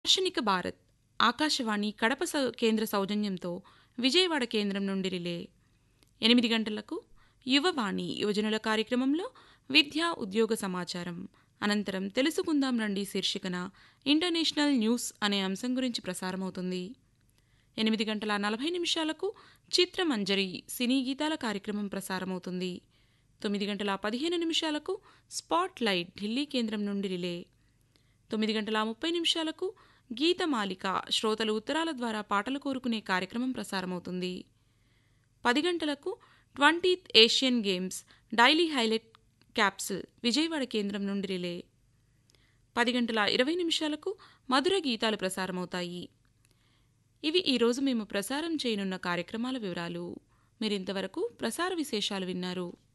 దార్శనిక భారత్ ఆకాశవాణి కడప సౌ- కేంద్ర సౌజన్యంతో విజయవాడ కేంద్రం నుండి రిలే ఎనిమిది గంటలకు యువవాణి యువజనుల కార్యక్రమంలో విద్యా ఉద్యోగ సమాచారం అనంతరం తెలుసుకుందాం రండి శీర్షికన ఇంటర్నేషనల్ న్యూస్ అనే అంశం గురించి ప్రసారమవుతుంది ఎనిమిది గంటల నలభై నిమిషాలకు చిత్రమంజరి సినీ గీతాల కార్యక్రమం ప్రసారమవుతుంది తొమ్మిది గంటల పదిహేను నిమిషాలకు స్పాట్ లైట్ ఢిల్లీ కేంద్రం నుండి రిలే తొమ్మిది గంటల ముప్పై నిమిషాలకు గీతమాలిక శ్రోతలు ఉత్తరాల ద్వారా పాటలు కోరుకునే కార్యక్రమం ప్రసారమవుతుంది పది గంటలకు twentieth Asian games daily highlight capsule Vijayawada కేంద్రం నుండి రిలే పది గంటల ఇరవై నిమిషాలకు మధుర గీతాలు ప్రసారమవుతాయి ఇవి ఈరోజు మేము ప్రసారం చేయనున్న కార్యక్రమాల వివరాలు మీరింతవరకు ప్రసార విశేషాలు విన్నారు